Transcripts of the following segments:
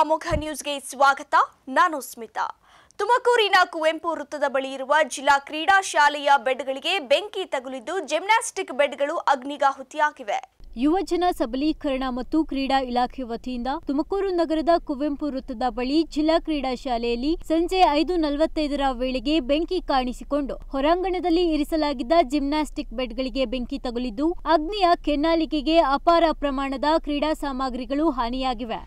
ಅಮೋಘ ನ್ಯೂಸ್ಗೆ ಸ್ವಾಗತ ನಾನು ಸ್ಮಿತಾ ತುಮಕೂರಿನ ಕುವೆಂಪು ವೃತ್ತದ ಬಳಿ ಇರುವ ಜಿಲ್ಲಾ ಕ್ರೀಡಾ ಶಾಲೆಯ ಬೆಡ್ಗಳಿಗೆ ಬೆಂಕಿ ತಗುಲಿದ್ದು ಜಿಮ್ನಾಸ್ಟಿಕ್ ಬೆಡ್ಗಳು ಅಗ್ನಿಗಾಹುತಿಯಾಗಿವೆ ಯುವಜನ ಸಬಲೀಕರಣ ಮತ್ತು ಕ್ರೀಡಾ ಇಲಾಖೆ ವತಿಯಿಂದ ತುಮಕೂರು ನಗರದ ಕುವೆಂಪು ವೃತ್ತದ ಬಳಿ ಜಿಲ್ಲಾ ಕ್ರೀಡಾ ಶಾಲೆಯಲ್ಲಿ ಸಂಜೆ ಐದು ನಲವತ್ತೈದರ ವೇಳೆಗೆ ಬೆಂಕಿ ಕಾಣಿಸಿಕೊಂಡು ಹೊರಾಂಗಣದಲ್ಲಿ ಇರಿಸಲಾಗಿದ್ದ ಜಿಮ್ನಾಸ್ಟಿಕ್ ಬೆಡ್ಗಳಿಗೆ ಬೆಂಕಿ ತಗುಲಿದ್ದು ಅಗ್ನಿಯ ಕೆನ್ನಾಲಿಗೆಗೆ ಅಪಾರ ಪ್ರಮಾಣದ ಕ್ರೀಡಾ ಸಾಮಗ್ರಿಗಳು ಹಾನಿಯಾಗಿವೆ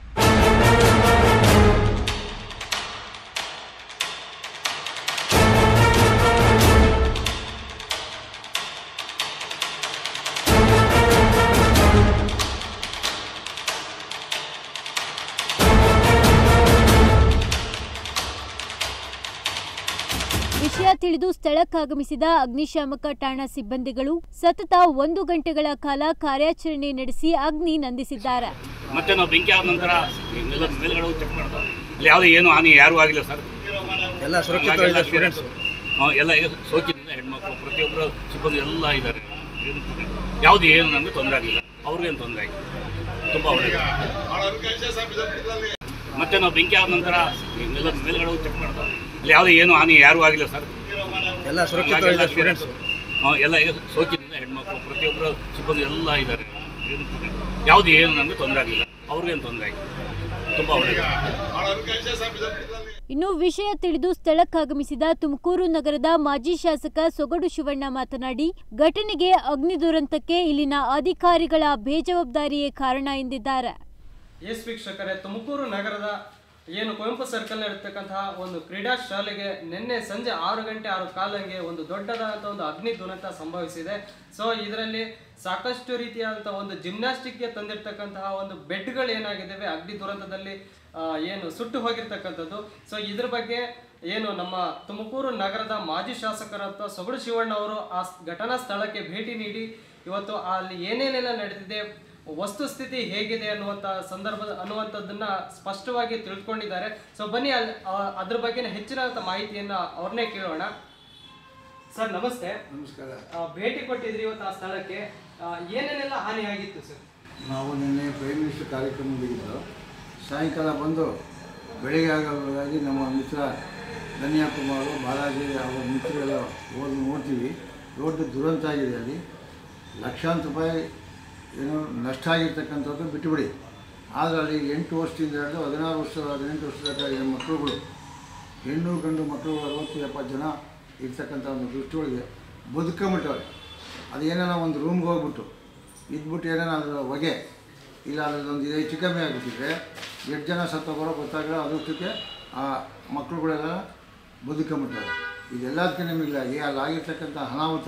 ವಿಷಯ ತಿಳಿದು ಸ್ಥಳಕ್ಕಾಗಮಿಸಿದ ಅಗ್ನಿಶಾಮಕ ಠಾಣಾ ಸಿಬ್ಬಂದಿಗಳು ಸತತ ಒಂದು ಗಂಟೆಗಳ ಕಾಲ ಕಾರ್ಯಾಚರಣೆ ನಡೆಸಿ ಅಗ್ನಿ ನಂದಿಸಿದ್ದಾರೆ ಮತ್ತೆ ನಾವು ಬೆಂಕಿ ಆದ ನಂತರ ಎಲ್ಲ ಮೇಲ್ಗಡೆ ಹೋಗಿ ಚೆಕ್ ಮಾಡ್ತಾರೆ ಅಲ್ಲಿ ಯಾವುದೇ ಏನು ಹಾನಿ ಯಾರೂ ಆಗಿಲ್ಲ ಸರ್ ಎಲ್ಲ ಸುರಕ್ಷಿತವಾಗಿದೆ ಸ್ಟೂಡೆಂಟ್ಸ್ ಹಾಂ, ಎಲ್ಲ ಈಗ ಸೋಕಿನಿಂದ ಹೆಣ್ಮಕ್ಳು ಪ್ರತಿಯೊಬ್ಬರು ಸಿಬ್ಬಂದಿ ಎಲ್ಲ ಇದ್ದಾರೆ ಯಾವುದು ಏನು ನಮಗೆ ತೊಂದರೆ ಆಗಿಲ್ಲ ಅವ್ರಿಗೇನು ತೊಂದರೆ ಆಗಿಲ್ಲ ತುಂಬ ಒಳ್ಳೆಯದು ಮತ್ತೆ ನಾವು ಬೆಂಕಿ ಆದ ನಂತರ ಎಲ್ಲ ಮೇಲ್ಗಡೆ ಹೋಗಿ ಚೆಕ್ ಮಾಡ್ತಾರೆ ಅಲ್ಲಿ ಯಾವುದೇ ಏನು ಹಾನಿ ಯಾರೂ ಆಗಿಲ್ಲ ಸರ್ ಎಲ್ಲ ಸುರಕ್ಷಿತವಾಗಿದೆ ಸ್ಟೂಡೆಂಟ್ಸ್ ಹಾಂ, ಎಲ್ಲ ಈಗ ಸೋಕಿನಿಂದ ಹೆಣ್ಮಕ್ಳು ಪ್ರತಿಯೊಬ್ಬರು ಸಿಬ್ಬಂದಿ ಎಲ್ಲ ಇದ್ದಾರೆ ಯಾವುದು ಏನು ನಮಗೆ ತೊಂದರೆ ಆಗಿಲ್ಲ ಅವ್ರಿಗೇನು ತೊಂದರೆ ಆಗಿಲ್ಲ ತುಂಬ ಒಳ್ಳೆಯದು ಇನ್ನು ವಿಷಯ ತಿಳಿದು ಸ್ಥಳಕ್ಕಾಗಮಿಸಿದ ತುಮಕೂರು ನಗರದ ಮಾಜಿ ಶಾಸಕ ಸೊಗಡು ಶಿವಣ್ಣ ಮಾತನಾಡಿ ಘಟನೆಗೆ ಅಗ್ನಿ ದುರಂತಕ್ಕೆ ಇಲ್ಲಿನ ಅಧಿಕಾರಿಗಳ ಬೇಜವಾಬ್ದಾರಿಯೇ ಕಾರಣ ಎಂದಿದ್ದಾರೆ ಎಸ್ ವೀಕ್ಷಕರೇ ತುಮಕೂರು ನಗರದ ಏನು ಕುವೆಂಪು ಸರ್ಕಲ್ ಇರತಕ್ಕಂತಹ ಒಂದು ಕ್ರೀಡಾ ಶಾಲೆಗೆ ನಿನ್ನೆ ಸಂಜೆ ಆರು ಗಂಟೆ ಆರು ಕಾಲಂಗೆ ಒಂದು ದೊಡ್ಡದಾದಂಥ ಒಂದು ಅಗ್ನಿ ದುರಂತ ಸಂಭವಿಸಿದೆ ಸೊ ಇದರಲ್ಲಿ ಸಾಕಷ್ಟು ರೀತಿಯಾದಂಥ ಒಂದು ಜಿಮ್ನಾಸ್ಟಿಕ್ಗೆ ತಂದಿರತಕ್ಕಂತಹ ಒಂದು ಬೆಡ್ಗಳು ಏನಾಗಿದ್ದಾವೆ ಅಗ್ನಿ ದುರಂತದಲ್ಲಿ ಆ, ಏನು ಸುಟ್ಟು ಹೋಗಿರ್ತಕ್ಕಂಥದ್ದು ಸೊ ಇದ್ರ ಬಗ್ಗೆ ಏನು ನಮ್ಮ ತುಮಕೂರು ನಗರದ ಮಾಜಿ ಶಾಸಕರಂತ ಸೊಗಡು ಶಿವಣ್ಣ ಅವರು ಆ ಸ್- ಘಟನಾ ಸ್ಥಳಕ್ಕೆ ಭೇಟಿ ನೀಡಿ ಇವತ್ತು ಅಲ್ಲಿ ಏನೇನೆಲ್ಲ ನಡೆದಿದೆ ವಸ್ತುಸ್ಥಿತಿ ಹೇಗಿದೆ ಅನ್ನುವಂಥ ಸಂದರ್ಭದ ಅನ್ನುವಂಥದ್ದನ್ನ ಸ್ಪಷ್ಟವಾಗಿ ತಿಳ್ಕೊಂಡಿದ್ದಾರೆ ಸೊ ಬನ್ನಿ ಅಲ್ಲಿ ಆ- ಅದ್ರ ಬಗ್ಗೆ ಹೆಚ್ಚಿನ ಮಾಹಿತಿಯನ್ನ ಅವ್ರನ್ನೇ ಕೇಳೋಣ ಸರ್ ನಮಸ್ತೆ ನಮಸ್ಕಾರ ಆ, ಭೇಟಿ ಕೊಟ್ಟಿದ್ರಿ ಇವತ್ತು ಆ ಸ್ಥಳಕ್ಕೆ ಆ, ಏನೇನೆಲ್ಲ ಹಾನಿ ಆಗಿತ್ತು ಸರ್ ನಾವು ನಿನ್ನೆ ಪ್ರೈಮ್ ಮಿನಿಸ್ಟರ್ ಕಾರ್ಯಕ್ರಮದಲ್ಲಿದ್ದು ಸಾಯಂಕಾಲ ಬಂದು ಬೆಳಿಗ್ಗೆ ಆಗೋದಾಗಿ ನಮ್ಮ ಮಿತ್ರ ಧನ್ಯಾಕುಮಾರು ಬಾಲಾಜಿ ಅವರ ಮಿತ್ರರೆಲ್ಲ ಹೋಗಿ ನೋಡ್ತೀವಿ ದೊಡ್ಡ ದುರಂತ ಆಗಿದೆ ಅಲ್ಲಿ ಲಕ್ಷಾಂತರ ರೂಪಾಯಿ ಏನು ನಷ್ಟ ಆಗಿರ್ತಕ್ಕಂಥದ್ದು ಬಿಟ್ಟುಬಿಡಿ ಆದರೆ ಅಲ್ಲಿ ಎಂಟು ವರ್ಷದಿಂದ ಹಿಡಿದು ಹದಿನಾರು ವರ್ಷ ಹದಿನೆಂಟು ವರ್ಷದ ಮಕ್ಕಳುಗಳು ಹೆಣ್ಣು ಗಂಡು ಮಕ್ಕಳು ಅರವತ್ತು ಎಪ್ಪತ್ತು ಜನ ಇರ್ತಕ್ಕಂಥ ಒಂದು ದೃಷ್ಟಿಯೊಳಗೆ ಬದುಕೊಂಬಿಟ್ಟವ್ರೆ ಅದು ಏನಾರ ಒಂದು ರೂಮ್ಗೆ ಹೋಗ್ಬಿಟ್ಟು ಇದ್ಬಿಟ್ಟು ಏನಾರ ಅದರ ಹೊಗೆ ಇಲ್ಲ ಅದರದೊಂದು ಇದು ಹೆಚ್ಚು ಕಮ್ಮಿ ಆಗಿಬಿಟ್ಟಿದ್ರೆ ಎಷ್ಟು ಜನ ಸತ್ತೋಗೋರೋ ಗೊತ್ತಾಗಲ್ಲ ಅದಷ್ಟಕ್ಕೆ ಆ ಮಕ್ಕಳುಗಳೆಲ್ಲ ಬದುಕೊಂಬಿಟ್ಟವ್ರೆ ಇದೆಲ್ಲದಕ್ಕಿಂತ ಮಿಗಿಲಾಗಿ ಅಲ್ಲಿ ಆಗಿರ್ತಕ್ಕಂಥ ಅನಾಹುತ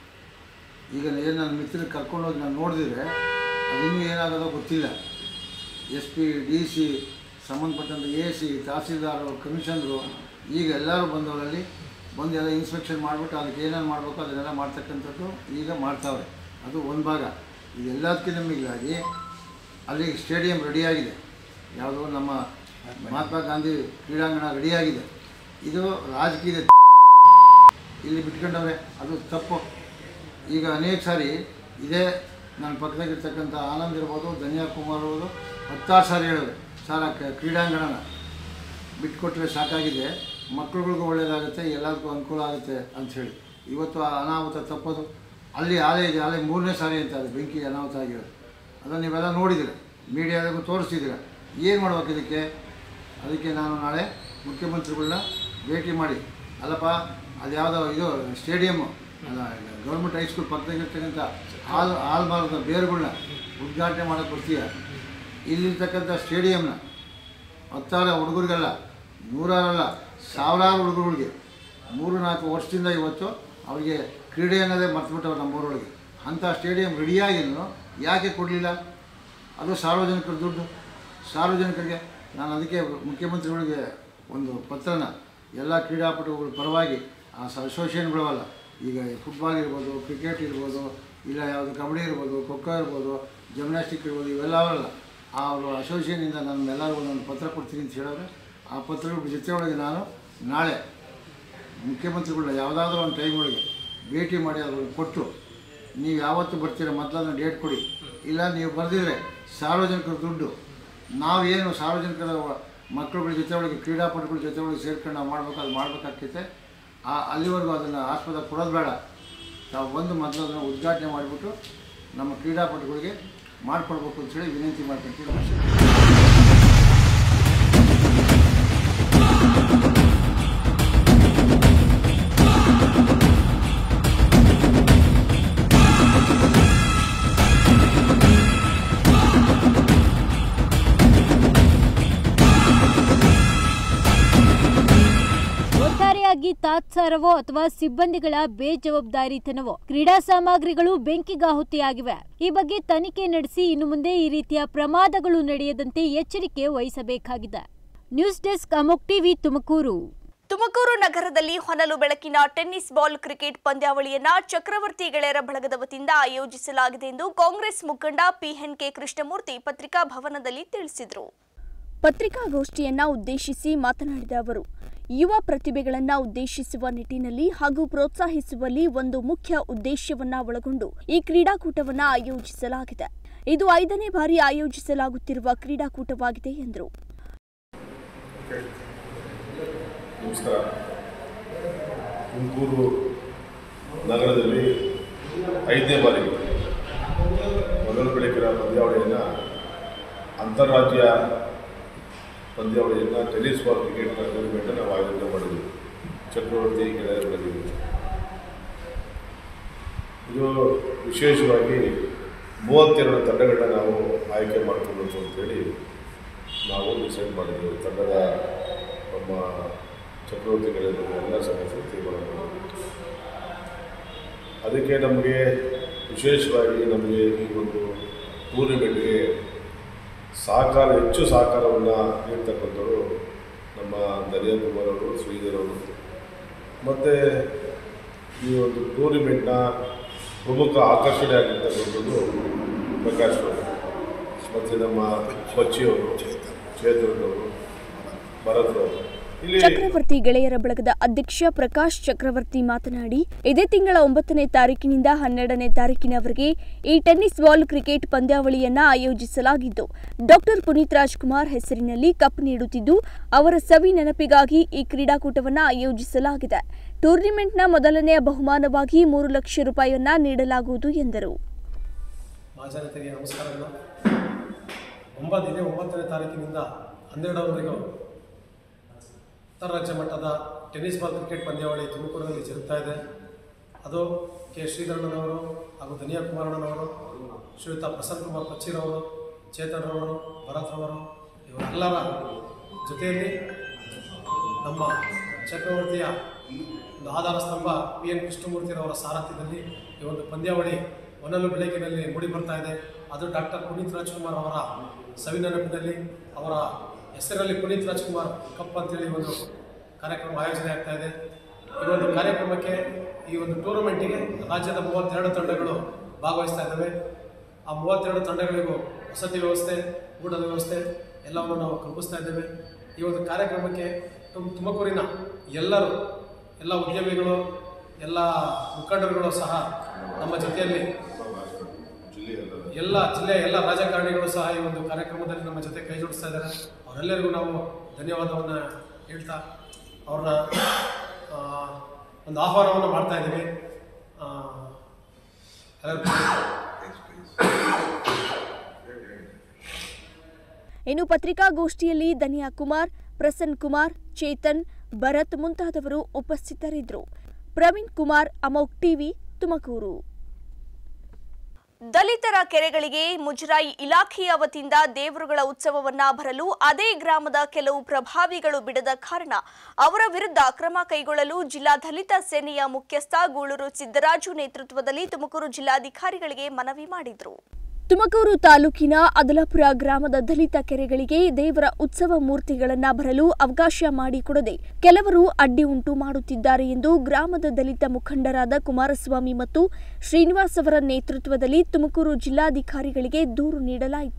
ಈಗ ಏನು ನನ್ನ ಮಿತ್ರರಿಗೆ ಕರ್ಕೊಂಡೋಗಿ ನಾನು ನೋಡಿದ್ರೆ ಅದಿನ್ನೂ ಏನಾಗೋದೋ ಗೊತ್ತಿಲ್ಲ ಎಸ್ ಪಿ ಡಿ ಸಿ ಸಂಬಂಧಪಟ್ಟಂಥ ಎ ಸಿ ತಹಸೀಲ್ದಾರು ಕಮಿಷನರು ಈಗ ಎಲ್ಲರೂ ಬಂದವರಲ್ಲಿ ಬಂದು ಎಲ್ಲ ಇನ್ಸ್ಪೆಕ್ಷನ್ ಮಾಡಿಬಿಟ್ಟು ಅದಕ್ಕೆ ಏನೇನು ಮಾಡಬೇಕು ಅದನ್ನೆಲ್ಲ ಮಾಡ್ತಕ್ಕಂಥದ್ದು ಈಗ ಮಾಡ್ತಾವ್ರೆ ಅದು ಒಂದು ಭಾಗ ಇದೆಲ್ಲದಕ್ಕಿಂತ ಮಿಗಿಲಾಗಿ ಅಲ್ಲಿ ಸ್ಟೇಡಿಯಂ ರೆಡಿಯಾಗಿದೆ ಯಾವುದೋ ನಮ್ಮ ಮಹಾತ್ಮ ಗಾಂಧಿ ಕ್ರೀಡಾಂಗಣ ರೆಡಿಯಾಗಿದೆ ಇದು ರಾಜಕೀಯ ಇಲ್ಲಿ ಬಿಟ್ಕೊಂಡವ್ರೆ ಅದು ತಪ್ಪು ಈಗ ಅನೇಕ ಸಾರಿ ಇದೇ ನನ್ನ ಪಕ್ಕದಾಗಿರ್ತಕ್ಕಂಥ ಆನಂದ್ ಇರ್ಬೋದು ಧನ್ಯಾ ಕುಮಾರ್ ಇರ್ಬೋದು ಹತ್ತಾರು ಸಾರಿ ಹೇಳಿದ್ರೆ ಸರ್ ಆ ಕ- ಕ್ರೀಡಾಂಗಣನ ಬಿಟ್ಕೊಟ್ರೆ ಸಾಕಾಗಿದೆ ಮಕ್ಳುಗಳಿಗೂ ಒಳ್ಳೆಯದಾಗುತ್ತೆ ಎಲ್ಲದಕ್ಕೂ ಅನುಕೂಲ ಆಗುತ್ತೆ ಅಂಥೇಳಿ ಇವತ್ತು ಆ ಅನಾಹುತ ತಪ್ಪೋದು ಅಲ್ಲಿ ಆಲೆ ಇದೆ ಆಲೆ ಮೂರನೇ ಸಾರಿ ಅಂತ ಅದು ಬೆಂಕಿ ಅನಾಹುತ ಆಗಿರೋದು ಅದನ್ನು ನೀವೆಲ್ಲ ನೋಡಿದ್ದೀರ ಮೀಡಿಯಾದಾಗೂ ತೋರಿಸ್ತಿದ್ದೀರ ಏನು ಮಾಡ್ಬೇಕು ಇದಕ್ಕೆ ಅದಕ್ಕೆ ನಾನು ನಾಳೆ ಮುಖ್ಯಮಂತ್ರಿಗಳನ್ನ ಭೇಟಿ ಮಾಡಿ ಅಲ್ಲಪ್ಪ ಅದು ಯಾವುದೋ ಇದು ಸ್ಟೇಡಿಯಮ್ಮು ಅಲ್ಲ ಗೌರ್ಮೆಂಟ್ ಹೈಸ್ಕೂಲ್ ಪಕ್ಕದಾಗಿರ್ತಕ್ಕಂಥ ಹಾಲ್ ಹಾಲ್ ಮಾರದ ಬೇರುಗಳನ್ನ ಉದ್ಘಾಟನೆ ಮಾಡೋಕ್ಕೆ ಬರ್ತೀಯ ಇಲ್ಲಿರ್ತಕ್ಕಂಥ ಸ್ಟೇಡಿಯಮ್ನ ಹತ್ತಾರು ಹುಡುಗರಿಗೆಲ್ಲ ನೂರಾರಲ್ಲ ಸಾವಿರಾರು ಹುಡುಗರುಗಳಿಗೆ ಮೂರು ನಾಲ್ಕು ವರ್ಷದಿಂದ ಇವತ್ತು ಅವರಿಗೆ ಕ್ರೀಡೆ ಅನ್ನೋದೇ ಮರ್ತುಬಿಟ್ಟವ್ರು ನಮ್ಮೂರೊಳಗೆ ಅಂಥ ಸ್ಟೇಡಿಯಂ ರೆಡಿಯಾಗಿನೂ ಯಾಕೆ ಕೊಡಲಿಲ್ಲ ಅದು ಸಾರ್ವಜನಿಕರ ದುಡ್ಡು ಸಾರ್ವಜನಿಕರಿಗೆ ನಾನು ಅದಕ್ಕೆ ಮುಖ್ಯಮಂತ್ರಿಗಳಿಗೆ ಒಂದು ಪತ್ರನ ಎಲ್ಲ ಕ್ರೀಡಾಪಟುಗಳ ಪರವಾಗಿ ಆ ಅಸೋಸಿಯೇಷನ್ಗಳವಲ್ಲ ಈಗ ಫುಟ್ಬಾಲ್ ಇರ್ಬೋದು ಕ್ರಿಕೆಟ್ ಇರ್ಬೋದು ಇಲ್ಲ ಯಾವುದು ಕಬಡ್ಡಿ ಇರ್ಬೋದು ಖೋಖೋ ಇರ್ಬೋದು ಜಿಮ್ನಾಸ್ಟಿಕ್ ಇರ್ಬೋದು ಇವೆಲ್ಲ ಅವಲ್ಲ ಆ ಅವರು ಅಸೋಸಿಯೇಷನಿಂದ ನಾನು ಎಲ್ಲರಿಗೂ ಒಂದು ಪತ್ರ ಕೊಡ್ತೀನಿ ಅಂತ ಹೇಳಿದ್ರೆ ಆ ಪತ್ರಗಳ ಜೊತೆಯೊಳಗೆ ನಾನು ನಾಳೆ ಮುಖ್ಯಮಂತ್ರಿಗಳನ್ನ ಯಾವುದಾದ್ರೂ ಒಂದು ಟೈಮ್ ಒಳಗೆ ಭೇಟಿ ಮಾಡಿ ಅದನ್ನು ಕೊಟ್ಟು ನೀವು ಯಾವತ್ತು ಬರ್ತೀರ ಮೊದಲನ್ನ ಡೇಟ್ ಕೊಡಿ ಇಲ್ಲ ನೀವು ಬರೆದಿದ್ರೆ ಸಾರ್ವಜನಿಕರ ದುಡ್ಡು ನಾವೇನು ಸಾರ್ವಜನಿಕರ ವ- ಮಕ್ಕಳುಗಳ ಜೊತೆ ಒಳಗೆ ಕ್ರೀಡಾಪಟುಗಳ ಜೊತೆ ಒಳಗೆ ಸೇರ್ಕೊಂಡು ನಾವು ಮಾಡ್ಬೇಕು ಅದು ಮಾಡ್ಬೇಕಾಗ್ತೈತೆ ಆ ಅಲ್ಲಿವರೆಗೂ ಅದನ್ನು ಆಸ್ಪದ ಕೊಡೋದು ಬೇಡ ತಾವು ಬಂದು ಮೊದಲು ಅದನ್ನು ಉದ್ಘಾಟನೆ ಮಾಡಿಬಿಟ್ಟು ನಮ್ಮ ಕ್ರೀಡಾಪಟುಗಳಿಗೆ ಮಾಡಿಕೊಡ್ಬೇಕು ಅಂತೇಳಿ ವಿನಂತಿ ಮಾಡ್ಕೊಂತೀವಿ ನಮಸ್ಕಾರ ಒಟ್ಟಾರೆಯಾಗಿ ತಾತ್ಸಾರವೋ ಅಥವಾ ಸಿಬ್ಬಂದಿಗಳ ಬೇಜವಾಬ್ದಾರಿತನವೋ ಕ್ರೀಡಾ ಸಾಮಗ್ರಿಗಳು ಬೆಂಕಿಗಾಹುತಿಯಾಗಿವೆ ಈ ಬಗ್ಗೆ ತನಿಖೆ ನಡೆಸಿ ಇನ್ನು ಮುಂದೆ ಈ ರೀತಿಯ ಪ್ರಮಾದಗಳು ನಡೆಯದಂತೆ ಎಚ್ಚರಿಕೆ ವಹಿಸಬೇಕಾಗಿದೆ ನ್ಯೂಸ್ ಡೆಸ್ಕ್ ಅಮೋಕ್ ಟಿವಿ ತುಮಕೂರು ತುಮಕೂರು ನಗರದಲ್ಲಿ ಹೊನಲು ಬೆಳಕಿನ ಟೆನ್ನಿಸ್ ಬಾಲ್ ಕ್ರಿಕೆಟ್ ಪಂದ್ಯಾವಳಿಯನ್ನ ಚಕ್ರವರ್ತಿ ಗೆಳೆಯರ ಬಳಗದ ವತಿಯಿಂದ ಆಯೋಜಿಸಲಾಗಿದೆ ಎಂದು ಕಾಂಗ್ರೆಸ್ ಮುಖಂಡ ಪಿಎನ್ಕೆ ಕೃಷ್ಣಮೂರ್ತಿ ಪತ್ರಿಕಾ ಭವನದಲ್ಲಿ ತಿಳಿಸಿದರು ಪತ್ರಿಕಾಗೋಷ್ಠಿಯನ್ನ ಉದ್ದೇಶಿಸಿ ಮಾತನಾಡಿದ ಅವರು ಯುವ ಪ್ರತಿಭೆಗಳನ್ನ ಉದ್ದೇಶಿಸುವ ನಿಟ್ಟಿನಲ್ಲಿ ಹಾಗೂ ಪ್ರೋತ್ಸಾಹಿಸುವಲ್ಲಿ ಒಂದು ಮುಖ್ಯ ಉದ್ದೇಶವನ್ನ ಒಳಗೊಂಡು ಈ ಕ್ರೀಡಾಕೂಟವನ್ನ ಆಯೋಜಿಸಲಾಗಿದೆ ಇದು ಐದನೇ ಬಾರಿ ಆಯೋಜಿಸಲಾಗುತ್ತಿರುವ ಕ್ರೀಡಾಕೂಟವಾಗಿದೆ ಎಂದರು ನಮಸ್ಕಾರ ತುಮಕೂರು ನಗರದಲ್ಲಿ ಐದನೇ ಬಾರಿಗೆ ಮೊದಲು ಬೆಳಕಿನ ಪಂದ್ಯಾವಳಿಯನ್ನು ಅಂತಾರಾಜ್ಯ ಪಂದ್ಯಾವಳಿಯನ್ನು ಟೆನಿಸ್ ಬಾಲ್ ಕ್ರಿಕೆಟ್ ಟೂರ್ನಿಮೆಂಟ್ ನಾವು ಆಯೋಜನೆ ಮಾಡಿದ್ವಿ ಚಕ್ರವರ್ತಿ ಗೆಳೆಯರ ಬೆಳಗ್ಗೆ ಇದು ವಿಶೇಷವಾಗಿ ಮೂವತ್ತೆರಡು ತಂಡಗಳನ್ನ ನಾವು ಆಯ್ಕೆ ಮಾಡಿಕೊಳ್ಬೇಕು ಅಂತೇಳಿ ನಾವು ಡಿಸೈಡ್ ಮಾಡಿದ್ದೀವಿ ತಂಡದ ನಮ್ಮ ಚಕ್ರವರ್ತಿ ಗೆಳೆಯರು ಎಲ್ಲ ಸದಸ್ಯರು ತೀರ್ಮಾನ ಮಾಡಿದ್ದೀವಿ ಅದಕ್ಕೆ ನಮಗೆ ವಿಶೇಷವಾಗಿ ನಮಗೆ ಈ ಒಂದು ಟೂರ್ನಿಮೆಂಟ್ಗೆ ಸಹಕಾರ ಹೆಚ್ಚು ಸಹಕಾರವನ್ನು ನೀಡ್ತಕ್ಕಂಥವ್ರು ನಮ್ಮ ದರಿಯಾ ಕುಮಾರ್ ಅವರು ಶ್ರೀಧರ್ ಅವರು ಮತ್ತು ಈ ಒಂದು ಟೂರ್ನಿಮೆಂಟ್ನ ಪ್ರಮುಖ ಆಕರ್ಷಣೆ ಆಗಿರ್ತಕ್ಕಂಥದ್ದು ಪ್ರಕಾಶ್ ಅವರು ಮತ್ತು ನಮ್ಮ ಬಚ್ಚಿಯವರು ಚೇತನ್ ಅವರು ಭರತ್ ಅವರು ಇಲ್ಲಿ ಚಕ್ರವರ್ತಿ ಗೆಳೆಯರ ಬಳಗದ ಅಧ್ಯಕ್ಷ ಪ್ರಕಾಶ್ ಚಕ್ರವರ್ತಿ ಮಾತನಾಡಿ ಇದೇ ತಿಂಗಳ ಒಂಬತ್ತನೇ ತಾರೀಕಿನಿಂದ ಹನ್ನೆರಡನೇ ತಾರೀಕಿನವರೆಗೆ ಈ ಟೆನ್ನಿಸ್ ಬಾಲ್ ಕ್ರಿಕೆಟ್ ಪಂದ್ಯಾವಳಿಯನ್ನ ಆಯೋಜಿಸಲಾಗಿದ್ದು ಡಾಕ್ಟರ್ ಪುನೀತ್ ರಾಜ್ಕುಮಾರ್ ಹೆಸರಿನಲ್ಲಿ ಕಪ್ ನೀಡುತ್ತಿದ್ದು ಅವರ ಸವಿ ನೆನಪಿಗಾಗಿ ಈ ಕ್ರೀಡಾಕೂಟವನ್ನ ಆಯೋಜಿಸಲಾಗಿದೆ ಟೂರ್ನಿಮೆಂಟ್ನ ಮೊದಲನೆಯ ಬಹುಮಾನವಾಗಿ ಮೂರು ಲಕ್ಷ ರೂಪಾಯಿಯನ್ನ ನೀಡಲಾಗುವುದು ಎಂದರು ಮಹಾಜನತೆಗೆ ನಮಸ್ಕಾರಗಳು ಒಂಬತ್ತು ಇದೇ ಒಂಬತ್ತನೇ ತಾರೀಕಿನಿಂದ ಹನ್ನೆರಡರವರೆಗೂ ಅಂತಾರಾಜ್ಯ ಮಟ್ಟದ ಟೆನ್ನಿಸ್ ಬಾಲ್ ಕ್ರಿಕೆಟ್ ಪಂದ್ಯಾವಳಿ ತುಮಕೂರಿನಲ್ಲಿ ಜರುಗ್ತಾ ಇದೆ ಅದು ಕೆ ಶ್ರೀಧರಣ್ಣನವರು ಹಾಗೂ ಧನಿಯಾ ಕುಮಾರಣ್ಣನವರು ಶ್ರೀಯುತ ಪ್ರಸನ್ನ ಕುಮಾರ್ ಪಚ್ಚಿರವರು ಚೇತನ್ ರವರು ಭರತ್ ರವರು ಇವರೆಲ್ಲರ ಜೊತೆಯಲ್ಲಿ ನಮ್ಮ ಚಕ್ರವರ್ತಿಯ ಒಂದು ಆಧಾರ ಸ್ತಂಭ ಪಿ ಎನ್ ಕೃಷ್ಣಮೂರ್ತಿರವರ ಸಾರಥ್ಯದಲ್ಲಿ ಈ ಒಂದು ಪಂದ್ಯಾವಳಿ ಹೊನಲು ಬೆಳಕಿನಲ್ಲಿ ಮೂಡಿ ಬರ್ತಾ ಇದೆ ಅದು ಡಾಕ್ಟರ್ ಪುನೀತ್ ರಾಜ್ಕುಮಾರ್ ಅವರ ಸವಿನೆನಪಿನಲ್ಲಿ ಅವರ ಹೆಸರಲ್ಲಿ ಪುನೀತ್ ರಾಜ್ಕುಮಾರ್ ಕಪ್ ಅಂತೇಳಿ ಒಂದು ಕಾರ್ಯಕ್ರಮ ಆಯೋಜನೆ ಆಗ್ತಾ ಇದೆ ಈ ಒಂದು ಕಾರ್ಯಕ್ರಮಕ್ಕೆ ಈ ಒಂದು ಟೂರ್ನಮೆಂಟಿಗೆ ರಾಜ್ಯದ ಮೂವತ್ತೆರಡು ತಂಡಗಳು ಭಾಗವಹಿಸ್ತಾ ಇದ್ದಾವೆ ಆ ಮೂವತ್ತೆರಡು ತಂಡಗಳಿಗೂ ವಸತಿ ವ್ಯವಸ್ಥೆ ಊಟದ ವ್ಯವಸ್ಥೆ ಎಲ್ಲವನ್ನು ನಾವು ಕಲ್ಪಿಸ್ತಾ ಇದ್ದೇವೆ ಈ ಒಂದು ಕಾರ್ಯಕ್ರಮಕ್ಕೆ ತುಮ್ ತುಮಕೂರಿನ ಎಲ್ಲರೂ ಎಲ್ಲ ಉದ್ಯಮಿಗಳು ಎಲ್ಲ ಮುಖಂಡರುಗಳು ಸಹ ನಮ್ಮ ಜೊತೆಯಲ್ಲಿ ಎಲ್ಲ ಜಿಲ್ಲೆಯ ಎಲ್ಲ ರಾಜಕಾರಣಿಗಳು ಸಹ ಈ ಒಂದು ಕಾರ್ಯಕ್ರಮದಲ್ಲಿ ನಮ್ಮ ಜೊತೆ ಕೈ ಜೋಡಿಸ್ತಾ ಇದ್ದಾರೆ ಅವರೆಲ್ಲರಿಗೂ ನಾವು ಧನ್ಯವಾದವನ್ನು ಹೇಳ್ತಾ ಅವ್ರನ್ನ ಆ, ಒಂದು ಆಹ್ವಾನವನ್ನು ಮಾಡ್ತಾ ಇದ್ದೀವಿ ಆ, ಎಲ್ಲರಿಗೂ ಇನ್ನು ಪತ್ರಿಕಾಗೋಷ್ಠಿಯಲ್ಲಿ ಧನಿಯಾ ಕುಮಾರ್ ಪ್ರಸನ್ ಕುಮಾರ್ ಚೇತನ್ ಭರತ್ ಮುಂತಾದವರು ಉಪಸ್ಥಿತರಿದ್ದರು ಪ್ರವೀಣ್ ಕುಮಾರ್ ಅಮೋಕ್ ಟಿವಿ ತುಮಕೂರು ದಲಿತರ ಕೆರೆಗಳಿಗೆ ಮುಜರಾಯಿ ಇಲಾಖೆಯ ವತಿಯಿಂದ ದೇವರುಗಳ ಉತ್ಸವವನ್ನ ಬರಲು ಅದೇ ಗ್ರಾಮದ ಕೆಲವು ಪ್ರಭಾವಿಗಳು ಬಿಡದ ಕಾರಣ ಅವರ ವಿರುದ್ಧ ಕ್ರಮ ಕೈಗೊಳ್ಳಲು ಜಿಲ್ಲಾ ದಲಿತ ಸೇನೆಯ ಮುಖ್ಯಸ್ಥ ಗೂಳೂರು ಸಿದ್ದರಾಜು ನೇತೃತ್ವದಲ್ಲಿ ತುಮಕೂರು ಜಿಲ್ಲಾಧಿಕಾರಿಗಳಿಗೆ ಮನವಿ ಮಾಡಿದರು ತುಮಕೂರು ತಾಲೂಕಿನ ಅದಲಾಪುರ ಗ್ರಾಮದ ದಲಿತ ಕೆರೆಗಳಿಗೆ ದೇವರ ಉತ್ಸವ ಮೂರ್ತಿಗಳನ್ನ ಬರಲು ಅವಕಾಶ ಮಾಡಿಕೊಡದೆ ಕೆಲವರು ಅಡ್ಡಿ ಉಂಟು ಮಾಡುತ್ತಿದ್ದಾರೆ ಎಂದು ಗ್ರಾಮದ ದಲಿತ ಮುಖಂಡರಾದ ಕುಮಾರಸ್ವಾಮಿ ಮತ್ತು ಶ್ರೀನಿವಾಸ್ ಅವರ ನೇತೃತ್ವದಲ್ಲಿ ತುಮಕೂರು ಜಿಲ್ಲಾಧಿಕಾರಿಗಳಿಗೆ ದೂರು ನೀಡಲಾಯಿತು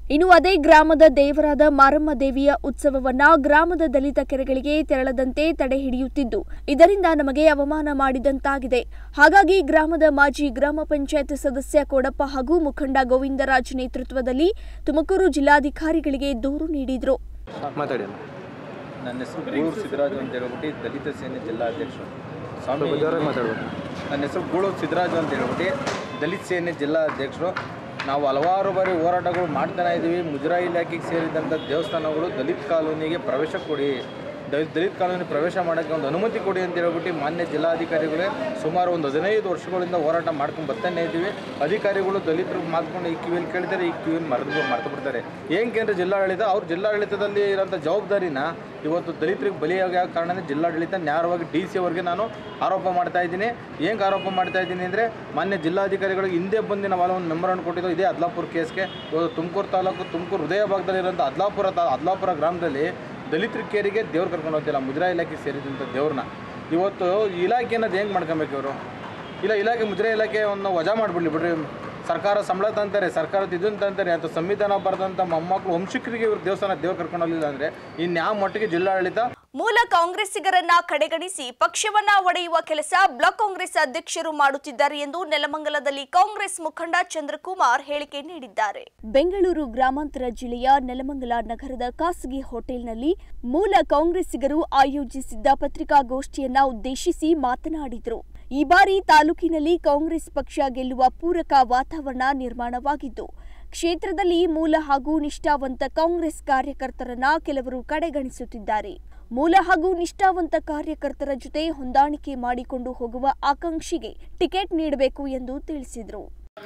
ಇನ್ನು ಅದೇ ಗ್ರಾಮದ ದೇವರಾದ ಮಾರಮ್ಮ ದೇವಿಯ ಉತ್ಸವವನ್ನ ಗ್ರಾಮದ ದಲಿತ ಕೆರೆಗಳಿಗೆ ತೆರಳದಂತೆ ತಡೆ ಹಿಡಿಯುತ್ತಿದ್ದು ಇದರಿಂದ ನಮಗೆ ಅವಮಾನ ಮಾಡಿದಂತಾಗಿದೆ ಹಾಗಾಗಿ ಗ್ರಾಮದ ಮಾಜಿ ಗ್ರಾಮ ಪಂಚಾಯತ್ ಸದಸ್ಯ ಕೋಡಪ್ಪ ಹಾಗೂ ಮುಖಂಡ ಗೋವಿಂದರಾಜ್ ನೇತೃತ್ವದಲ್ಲಿ ತುಮಕೂರು ಜಿಲ್ಲಾಧಿಕಾರಿಗಳಿಗೆ ದೂರು ನೀಡಿದ್ರು ಮಾತಾಡಿ ನನ್ನ ಹೆಸರು ಗೂಳೂರು ಸಿದ್ದರಾಜು ಅಂತ ಹೇಳ್ಬಿಟ್ಟು ದಲಿತ ಸೇನೆ ಜಿಲ್ಲಾಧ್ಯಕ್ಷರು ಸ್ವಾಮಿ ಮಾತಾಡ್ಬೇಕು ನನ್ನ ಹೆಸರು ಗೂಳೂರು ಸಿದ್ದರಾಜು ಅಂತ ಹೇಳ್ಬಿಟ್ಟು ದಲಿತ ಸೇನೆ ಜಿಲ್ಲಾಧ್ಯಕ್ಷರು ನಾವು ಹಲವಾರು ಬಾರಿ ಹೋರಾಟಗಳು ಮಾಡ್ತಾನೆ ಇದ್ದೀವಿ ಮುಜರಾಯಿ ಇಲಾಖೆಗೆ ಸೇರಿದಂಥ ದೇವಸ್ಥಾನಗಳು ದಲಿತ ಕಾಲೋನಿಗೆ ಪ್ರವೇಶ ಕೊಡಿ ದಲಿತ ದಲಿತ ಕಾಲೋನಿ ಪ್ರವೇಶ ಮಾಡೋಕ್ಕೆ ಒಂದು ಅನುಮತಿ ಕೊಡಿ ಅಂತ ಹೇಳ್ಬಿಟ್ಟು ಮಾನ್ಯ ಜಿಲ್ಲಾಧಿಕಾರಿಗಳೇ ಸುಮಾರು ಒಂದು ಹದಿನೈದು ವರ್ಷಗಳಿಂದ ಹೋರಾಟ ಮಾಡ್ಕೊಂಡು ಬರ್ತಾನೆ ಇದ್ದೀವಿ ಅಧಿಕಾರಿಗಳು ದಲಿತರು ಮಾತ್ಕೊಂಡು ಈ ಕಿವಿಯಲ್ಲಿ ಕೇಳ್ತಾರೆ ಈ ಕಿವಿಯಲ್ಲಿ ಮರೆದು ಮರೆತು ಬಿಡ್ತಾರೆ ಏನಕ್ಕೆ ಅಂದರೆ ಜಿಲ್ಲಾಡಳಿತ ಅವ್ರ ಜಿಲ್ಲಾಡಳಿತದಲ್ಲಿ ಇರೋಂಥ ಜವಾಬ್ದಾರಿನ ಇವತ್ತು ದಲಿತರಿಗೆ ಬಲಿಯಾಗ ಕಾರಣನೇ ಜಿಲ್ಲಾಡಳಿತ ನೇರವಾಗಿ ಡಿ ಸಿ ಅವರಿಗೆ ನಾನು ಆರೋಪ ಮಾಡ್ತಾ ಇದ್ದೀನಿ ಹೆಂಗೆ ಆರೋಪ ಮಾಡ್ತಾ ಇದ್ದೀನಿ ಅಂದರೆ ಮಾನ್ಯ ಜಿಲ್ಲಾಧಿಕಾರಿಗಳಿಗೆ ಹಿಂದೆ ಬಂದು ನಾವೆಲ್ಲ ಒಂದು ಮೆಮೊರನ್ನು ಕೊಟ್ಟಿದ್ದು ಇದೇ ಅದ್ಲಾಪುರ ಕೇಸ್ಗೆ ಇವತ್ತು ತುಮಕೂರು ತಾಲೂಕು ತುಮಕೂರು ಹೃದಯ ಭಾಗದಲ್ಲಿರೋಂಥ ಅದ್ಲಾಪುರ ತಾ ಅದ್ಲಾಪುರ ಗ್ರಾಮದಲ್ಲಿ ದಲಿತರ ಕೇರಿಗೆ ದೇವ್ರು ಕರ್ಕೊಂಡು ಹೋಗ್ತಿಲ್ಲ ಮುಜರಾಯಿ ಇಲಾಖೆ ಸೇರಿದಂಥ ದೇವ್ರನ್ನ ಇವತ್ತು ಇಲಾಖೆ ಅನ್ನೋದು ಹೆಂಗೆ ಮಾಡ್ಕೊಬೇಕು ಇವರು ಇಲ್ಲ ಇಲಾಖೆ ಮುಜರಾಯಿ ಇಲಾಖೆ ಒಂದು ವಜಾ ಮಾಡಿಬಿಡ್ಲಿ ಬಿಡ್ರಿ ಸರ್ಕಾರ ಸಂಬಳ ತಂತಾರೆ ಸರ್ಕಾರದ ಇದನ್ನ ತಂತಾರೆ ಅಥವಾ ಸಂವಿಧಾನ ಬರೆದಂಥ ಮೊಮ್ಮಕ್ಕಳು ವಂಶಿಕರಿಗೆ ಇವ್ರು ದೇವಸ್ಥಾನ ದೇವ್ರು ಕರ್ಕೊಂಡು ಹೋಗಲಿಲ್ಲ ಅಂದರೆ ಇನ್ಯಾವ ಮಟ್ಟಿಗೆ ಜಿಲ್ಲಾಡಳಿತ ಮೂಲ ಕಾಂಗ್ರೆಸ್ಸಿಗರನ್ನ ಕಡೆಗಣಿಸಿ ಪಕ್ಷವನ್ನ ಒಡೆಯುವ ಕೆಲಸ ಬ್ಲಾಕ್ ಕಾಂಗ್ರೆಸ್ ಅಧ್ಯಕ್ಷರು ಮಾಡುತ್ತಿದ್ದಾರೆ ಎಂದು ನೆಲಮಂಗಲದಲ್ಲಿ ಕಾಂಗ್ರೆಸ್ ಮುಖಂಡ ಚಂದ್ರಕುಮಾರ್ ಹೇಳಿಕೆ ನೀಡಿದ್ದಾರೆ ಬೆಂಗಳೂರು ಗ್ರಾಮಾಂತರ ಜಿಲ್ಲೆಯ ನೆಲಮಂಗಲ ನಗರದ ಖಾಸಗಿ ಹೋಟೆಲ್ನಲ್ಲಿ ಮೂಲ ಕಾಂಗ್ರೆಸ್ಸಿಗರು ಆಯೋಜಿಸಿದ್ದ ಪತ್ರಿಕಾಗೋಷ್ಠಿಯನ್ನ ಉದ್ದೇಶಿಸಿ ಮಾತನಾಡಿದರು ಈ ಬಾರಿ ತಾಲೂಕಿನಲ್ಲಿ ಕಾಂಗ್ರೆಸ್ ಪಕ್ಷ ಗೆಲ್ಲುವ ಪೂರಕ ವಾತಾವರಣ ನಿರ್ಮಾಣವಾಗಿದ್ದು ಕ್ಷೇತ್ರದಲ್ಲಿ ಮೂಲ ಹಾಗೂ ನಿಷ್ಠಾವಂತ ಕಾಂಗ್ರೆಸ್ ಕಾರ್ಯಕರ್ತರನ್ನ ಕೆಲವರು ಕಡೆಗಣಿಸುತ್ತಿದ್ದಾರೆ ಮೂಲ ಹಾಗೂ ನಿಷ್ಠಾವಂತ ಕಾರ್ಯಕರ್ತರ ಜೊತೆ ಹೊಂದಾಣಿಕೆ ಮಾಡಿಕೊಂಡು ಹೋಗುವ ಆಕಾಂಕ್ಷಿಗೆ ಟಿಕೆಟ್ ನೀಡಬೇಕು ಎಂದು ತಿಳಿಸಿದರು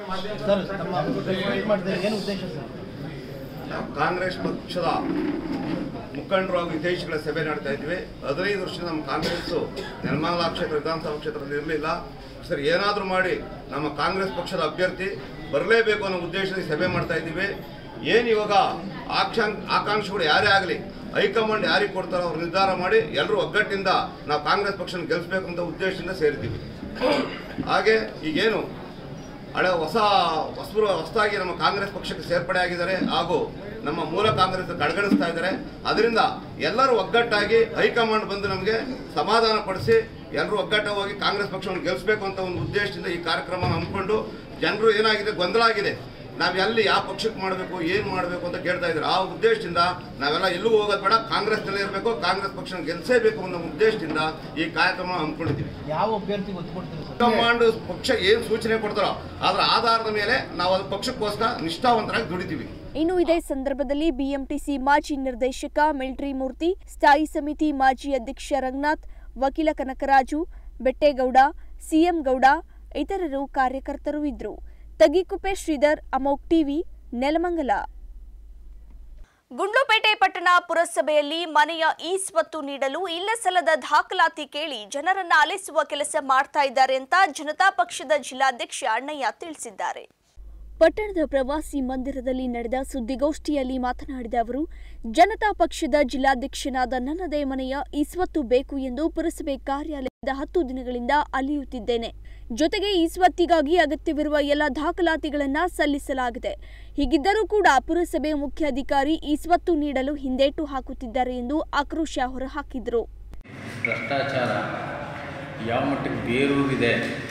ನಾವು ಕಾಂಗ್ರೆಸ್ ಪಕ್ಷದ ಮುಖಂಡರು ಹಾಗೂ ಹಿತೈಷಿಗಳ ಸಭೆ ಮಾಡ್ತಾ ಇದ್ವಿ ಹದಿನೈದು ವರ್ಷ ನಮ್ಮ ಕಾಂಗ್ರೆಸ್ಸು ನೆಲಮಂಗಲ ಕ್ಷೇತ್ರ ವಿಧಾನಸಭಾ ಕ್ಷೇತ್ರದಲ್ಲಿ ಇರಲಿಲ್ಲ ಸರ್ ಏನಾದರೂ ಮಾಡಿ ನಮ್ಮ ಕಾಂಗ್ರೆಸ್ ಪಕ್ಷದ ಅಭ್ಯರ್ಥಿ ಬರಲೇಬೇಕು ಅನ್ನೋ ಉದ್ದೇಶದಲ್ಲಿ ಸಭೆ ಮಾಡ್ತಾ ಇದ್ದೀವಿ ಏನು ಇವಾಗ ಆಕ್ಷಾಂಕ್ ಆಕಾಂಕ್ಷಿಗಳು ಯಾರೇ ಆಗಲಿ ಹೈಕಮಾಂಡ್ ಯಾರಿಗೆ ಕೊಡ್ತಾರೋ ಅವ್ರು ನಿರ್ಧಾರ ಮಾಡಿ ಎಲ್ಲರೂ ಒಗ್ಗಟ್ಟಿಂದ ನಾವು ಕಾಂಗ್ರೆಸ್ ಪಕ್ಷನ ಗೆಲ್ಲಿಸ್ಬೇಕು ಅಂತ ಉದ್ದೇಶದಿಂದ ಸೇರಿದ್ದೀವಿ ಹಾಗೆ ಈಗೇನು ಹಳೆ ಹೊಸ ಹೊಸಬರು ಹೊಸದಾಗಿ ನಮ್ಮ ಕಾಂಗ್ರೆಸ್ ಪಕ್ಷಕ್ಕೆ ಸೇರ್ಪಡೆ ಆಗಿದ್ದಾರೆ ಹಾಗೂ ನಮ್ಮ ಮೂಲ ಕಾಂಗ್ರೆಸ್ ಕಡೆಗಣಿಸ್ತಾ ಇದ್ದಾರೆ ಅದರಿಂದ ಎಲ್ಲರೂ ಒಗ್ಗಟ್ಟಾಗಿ ಹೈಕಮಾಂಡ್ ಬಂದು ನಮಗೆ ಸಮಾಧಾನ ಪಡಿಸಿ ಎಲ್ಲರೂ ಒಗ್ಗಟ್ಟವಾಗಿ ಕಾಂಗ್ರೆಸ್ ಪಕ್ಷವನ್ನು ಗೆಲ್ಲಿಸಬೇಕು ಅಂತ ಒಂದು ಉದ್ದೇಶದಿಂದ ಈ ಕಾರ್ಯಕ್ರಮ ಹಮ್ಮಿಕೊಂಡು ಜನರು ಏನಾಗಿದೆ ಗೊಂದಲ ಆಗಿದೆ ನಾವು ಎಲ್ಲಿ ಯಾವ ಪಕ್ಷಕ್ಕೆ ಮಾಡಬೇಕು ಏನು ಮಾಡಬೇಕು ಅಂತ ಕೇಳ್ತಾ ಇದ್ದಾರೆ ಆ ಉದ್ದೇಶದಿಂದ ನಾವೆಲ್ಲ ಎಲ್ಲೂ ಹೋಗೋದು ಬೇಡ ಕಾಂಗ್ರೆಸ್ನಲ್ಲೇ ಇರಬೇಕು ಕಾಂಗ್ರೆಸ್ ಪಕ್ಷನ ಗೆಲ್ಲಿಸಬೇಕು ಅನ್ನೋ ಉದ್ದೇಶದಿಂದ ಈ ಕಾರ್ಯಕ್ರಮ ಹಮ್ಮಿಕೊಂಡಿದ್ದೀವಿ ಯಾವ ಅಭ್ಯರ್ಥಿಗೆ ಒತ್ತು ಕೊಡ್ತೀರಿ ಸರ್ ಹೈಕಮಾಂಡ್ ಪಕ್ಷ ಏನು ಸೂಚನೆ ಕೊಡ್ತಾರೋ ಅದರ ಆಧಾರದ ಮೇಲೆ ನಾವು ಅದು ಪಕ್ಷಕ್ಕೋಸ್ಕರ ನಿಷ್ಠಾವಂತರಾಗಿ ದುಡಿತೀವಿ ಇನ್ನು ಇದೇ ಸಂದರ್ಭದಲ್ಲಿ ಬಿಎಂಟಿಸಿ ಮಾಜಿ ನಿರ್ದೇಶಕ ಮಿಲ್ಟ್ರಿ ಮೂರ್ತಿ ಸ್ಥಾಯಿ ಸಮಿತಿ ಮಾಜಿ ಅಧ್ಯಕ್ಷ ರಂಗನಾಥ್ ವಕೀಲ ಕನಕರಾಜು ಬೆಟ್ಟೇಗೌಡ ಸಿಎಂ ಗೌಡ ಇತರರು ಕಾರ್ಯಕರ್ತರು ಇದ್ರು ತಗಿಕುಪ್ಪೆ ಶ್ರೀಧರ್ ಅಮೋಕ್ ಟಿವಿ ನೆಲಮಂಗಲ ಗುಂಡ್ಲುಪೇಟೆ ಪಟ್ಟಣ ಪುರಸಭೆಯಲ್ಲಿ ಮನೆಯ ಈ ಸ್ವತ್ತು ನೀಡಲು ಇಲ್ಲಸಲ್ಲದ ದಾಖಲಾತಿ ಕೇಳಿ ಜನರನ್ನ ಅಲೆಸುವ ಕೆಲಸ ಮಾಡ್ತಾ ಇದ್ದಾರೆ ಅಂತ ಜನತಾ ಪಕ್ಷದ ಜಿಲ್ಲಾಧ್ಯಕ್ಷ ಅಣ್ಣಯ್ಯ ತಿಳಿಸಿದ್ದಾರೆ ಪಟ್ಟಣದ ಪ್ರವಾಸಿ ಮಂದಿರದಲ್ಲಿ ನಡೆದ ಸುದ್ದಿಗೋಷ್ಠಿಯಲ್ಲಿ ಮಾತನಾಡಿದ ಅವರು ಜನತಾ ಪಕ್ಷದ ಜಿಲ್ಲಾಧ್ಯಕ್ಷನಾದ ನನ್ನದೇ ಮನೆಯ ಈ ಸ್ವತ್ತು ಬೇಕು ಎಂದು ಪುರಸಭೆ ಕಾರ್ಯಾಲಯದ ಹತ್ತು ದಿನಗಳಿಂದ ಅಲಿಯುತ್ತಿದ್ದೇನೆ ಜೊತೆಗೆ ಈ ಸ್ವತ್ತಿಗಾಗಿ ಅಗತ್ಯವಿರುವ ಎಲ್ಲ ದಾಖಲಾತಿಗಳನ್ನ ಸಲ್ಲಿಸಲಾಗಿದೆ ಹೀಗಿದ್ದರೂ ಕೂಡ ಪುರಸಭೆ ಮುಖ್ಯಾಧಿಕಾರಿ ಈ ಸ್ವತ್ತು ನೀಡಲು ಹಿಂದೇಟು ಹಾಕುತ್ತಿದ್ದಾರೆ ಎಂದು ಆಕ್ರೋಶ ಹೊರಹಾಕಿದರು ಭ್ರಷ್ಟಾಚಾರ ಯಾವ ಮಟ್ಟಿಗೆ ಬೇರೂರಿದೆ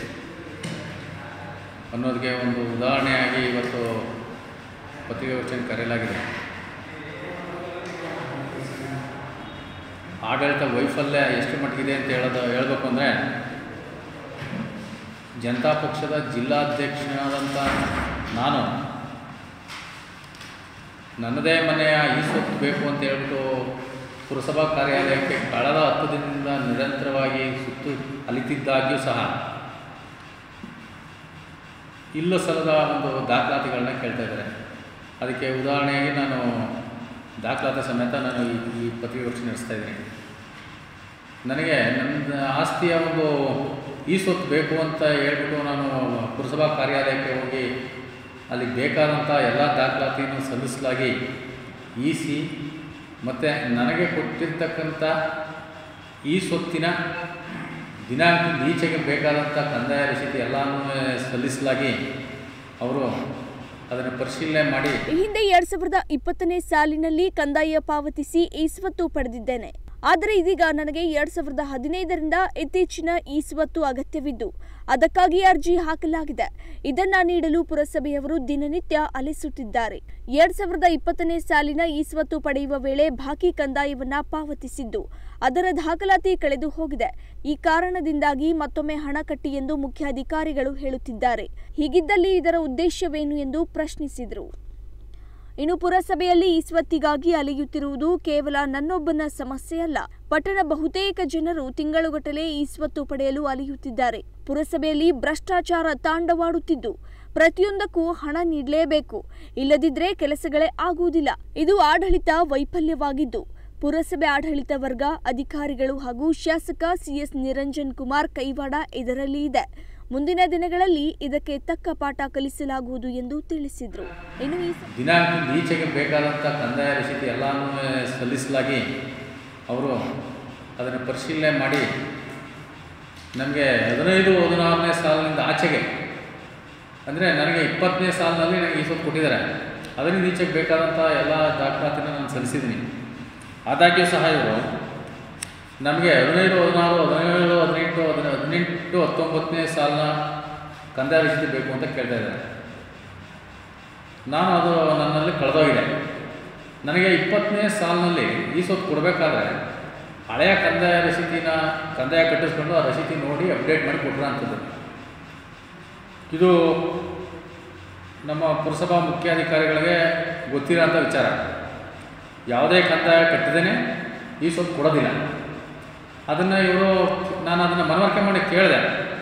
ಅನ್ನೋದಕ್ಕೆ ಒಂದು ಉದಾಹರಣೆಯಾಗಿ ಇವತ್ತು ಪತ್ರಿಕಾಗೋಷ್ಠಿಯನ್ನು ಕರೆಯಲಾಗಿದೆ ಆಡಳಿತ ವೈಫಲ್ಯ ಎಷ್ಟು ಮಟ್ಟಿಗಿದೆ ಅಂತ ಹೇಳೋದು ಹೇಳಬೇಕು ಅಂದರೆ ಜನತಾ ಪಕ್ಷದ ಜಿಲ್ಲಾಧ್ಯಕ್ಷನಾದಂಥ ನಾನು ನನ್ನದೇ ಮನೆಯ ಈ ಸ್ವತ್ತು ಬೇಕು ಅಂತ ಹೇಳ್ಬಿಟ್ಟು ಪುರಸಭಾ ಕಾರ್ಯಾಲಯಕ್ಕೆ ಕಳೆದ ಹತ್ತು ದಿನದಿಂದ ನಿರಂತರವಾಗಿ ಸುತ್ತು ಅಲಿತಿದ್ದಾಗ್ಯೂ ಸಹ ಇಲ್ಲ ಸಲ್ಲದ ಒಂದು ದಾಖಲಾತಿಗಳನ್ನ ಕೇಳ್ತಾ ಇದ್ದಾರೆ ಅದಕ್ಕೆ ಉದಾಹರಣೆಯಾಗಿ ನಾನು ದಾಖಲಾತಿ ಸಮೇತ ನಾನು ಈ ಈ ಪತ್ರಿಕಾಗೋಷ್ಠಿ ನಡೆಸ್ತಾ ಇದ್ದೀನಿ ನನಗೆ ನನ್ನ ಆಸ್ತಿಯ ಒಂದು ಈ ಸ್ವತ್ತು ಬೇಕು ಅಂತ ಹೇಳ್ಬಿಟ್ಟು ನಾನು ಪುರಸಭಾ ಕಾರ್ಯಾಲಯಕ್ಕೆ ಹೋಗಿ ಅಲ್ಲಿ ಬೇಕಾದಂಥ ಎಲ್ಲ ದಾಖಲಾತಿಯನ್ನು ಸಲ್ಲಿಸಲಾಗಿ ಇ ಸಿ ಮತ್ತು ನನಗೆ ಕೊಟ್ಟಿರ್ತಕ್ಕಂಥ ಈ ಸ್ವತ್ತಿನ ದಿನಾಂಕದಿಂದ ಈಚೆಗೆ ಬೇಕಾದಂಥ ಕಂದಾಯ ರಸೀತಿ ಎಲ್ಲನೂ ಸಲ್ಲಿಸಲಾಗಿ ಅವರು ಅದನ್ನು ಪರಿಶೀಲನೆ ಮಾಡಿ ಈ ಹಿಂದೆ ಎರಡ್ ಸಾವಿರದ ಇಪ್ಪತ್ತನೇ ಸಾಲಿನಲ್ಲಿ ಕಂದಾಯ ಪಾವತಿಸಿ ಈಸ್ವತ್ತು ಪಡೆದಿದ್ದೇನೆ ಆದರೆ ಇದೀಗ ನನಗೆ ಎರಡ್ ಸಾವಿರದ ಹದಿನೈದರಿಂದ ಇತ್ತೀಚಿನ ಈಸ್ವತ್ತು ಅಗತ್ಯವಿದ್ದು ಅದಕ್ಕಾಗಿ ಅರ್ಜಿ ಹಾಕಲಾಗಿದೆ ಇದನ್ನ ನೀಡಲು ಪುರಸಭೆಯವರು ದಿನನಿತ್ಯ ಅಲಿಸುತ್ತಿದ್ದಾರೆ ಎರಡ್ ಸಾವಿರದ ಇಪ್ಪತ್ತನೇ ಸಾಲಿನ ಈಸ್ವತ್ತು ಪಡೆಯುವ ವೇಳೆ ಬಾಕಿ ಕಂದಾಯವನ್ನ ಪಾವತಿಸಿದ್ದು ಅದರ ದಾಖಲಾತಿ ಕಳೆದು ಹೋಗಿದೆ ಈ ಕಾರಣದಿಂದಾಗಿ ಮತ್ತೊಮ್ಮೆ ಹಣ ಕಟ್ಟಿ ಎಂದು ಮುಖ್ಯಾಧಿಕಾರಿಗಳು ಹೇಳುತ್ತಿದ್ದಾರೆ ಹೀಗಿದ್ದಲ್ಲಿ ಇದರ ಉದ್ದೇಶವೇನು ಎಂದು ಪ್ರಶ್ನಿಸಿದರು ಇನ್ನು ಪುರಸಭೆಯಲ್ಲಿ ಈಸ್ವತ್ತಿಗಾಗಿ ಅಲೆಯುತ್ತಿರುವುದು ಕೇವಲ ನನ್ನೊಬ್ಬನ ಸಮಸ್ಯೆಯಲ್ಲ ಪಟ್ಟಣ ಬಹುತೇಕ ಜನರು ತಿಂಗಳುಗಟ್ಟಲೆ ಈಸ್ವತ್ತು ಪಡೆಯಲು ಅಲೆಯುತ್ತಿದ್ದಾರೆ ಪುರಸಭೆಯಲ್ಲಿ ಭ್ರಷ್ಟಾಚಾರ ತಾಂಡವಾಡುತ್ತಿದ್ದು ಪ್ರತಿಯೊಂದಕ್ಕೂ ಹಣ ನೀಡಲೇಬೇಕು ಇಲ್ಲದಿದ್ರೆ ಕೆಲಸಗಳೇ ಆಗುವುದಿಲ್ಲ ಇದು ಆಡಳಿತ ವೈಫಲ್ಯವಾಗಿದ್ದು ಪುರಸಭೆ ಆಡಳಿತ ವರ್ಗ ಅಧಿಕಾರಿಗಳು ಹಾಗೂ ಶಾಸಕ ಸಿಎಸ್ ನಿರಂಜನ್ ಕುಮಾರ್ ಕೈವಾಡ ಇದರಲ್ಲಿ ಇದೆ ಮುಂದಿನ ದಿನಗಳಲ್ಲಿ ಇದಕ್ಕೆ ತಕ್ಕ ಪಾಠ ಕಲಿಸಲಾಗುವುದು ಎಂದು ತಿಳಿಸಿದರು ಇನ್ನು ಈ ಸ- ದಿನಾಂಕದಿಂದ ಈಚೆಗೆ ಬೇಕಾದಂಥ ಕಂದಾಯ ರಸೀತಿ ಎಲ್ಲನೂ ಸಲ್ಲಿಸಲಾಗಿ ಅವರು ಅದನ್ನು ಪರಿಶೀಲನೆ ಮಾಡಿ ನಮಗೆ ಹದಿನೈದು ಹದಿನಾರನೇ ಸಾಲಿನಿಂದ ಆಚೆಗೆ ಅಂದರೆ ನನಗೆ ಇಪ್ಪತ್ತನೇ ಸಾಲಿನಲ್ಲಿ ನನಗೆ ಈ ಸ್ವಲ್ಪ ಕೊಟ್ಟಿದ್ದಾರೆ ಅದರಿಂದ ಈಚೆಗೆ ಬೇಕಾದಂಥ ಎಲ್ಲ ದಾಖಲಾತಿನ ನಾನು ಸಲ್ಲಿಸಿದ್ದೀನಿ ಆದಾಗ್ಯೂ ಸಹ ಇವರು ನಮಗೆ ಹದಿನೈದು ಹದಿನಾರು ಹದಿನೇಳು ಹದಿನೆಂಟು ಹದಿನ ಹದಿನೆಂಟು ಹತ್ತೊಂಬತ್ತನೇ ಸಾಲಿನ ಕಂದಾಯ ರಸೀತಿ ಬೇಕು ಅಂತ ಕೇಳ್ತಾ ಇದ್ದಾರೆ ನಾನು ಅದು ನನ್ನಲ್ಲಿ ಕಳೆದೋಗಿದೆ ನನಗೆ ಇಪ್ಪತ್ತನೇ ಸಾಲಿನಲ್ಲಿ ಈ ಸೊತ್ತು ಕೊಡಬೇಕಾದ್ರೆ ಹಳೆಯ ಕಂದಾಯ ರಸೀತಿನ ಕಂದಾಯ ಕಟ್ಟಿಸ್ಕೊಂಡು ಆ ರಸೀತಿ ನೋಡಿ ಅಪ್ಡೇಟ್ ಮಾಡಿ ಕೊಟ್ಟರ ಅಂಥದ್ದು ಇದು ನಮ್ಮ ಪುರಸಭಾ ಮುಖ್ಯಾಧಿಕಾರಿಗಳಿಗೆ ಗೊತ್ತಿರೋಂಥ ವಿಚಾರ ಯಾವುದೇ ಕಂದಾಯ ಕಟ್ಟಿದೇನೆ ಈ ಸೊತ್ತು ಕೊಡೋದಿಲ್ಲ ಅದನ್ನು ಇವರು ನಾನು ಅದನ್ನು ಮನವರಿಕೆ ಮಾಡಿ ಕೇಳಿದೆ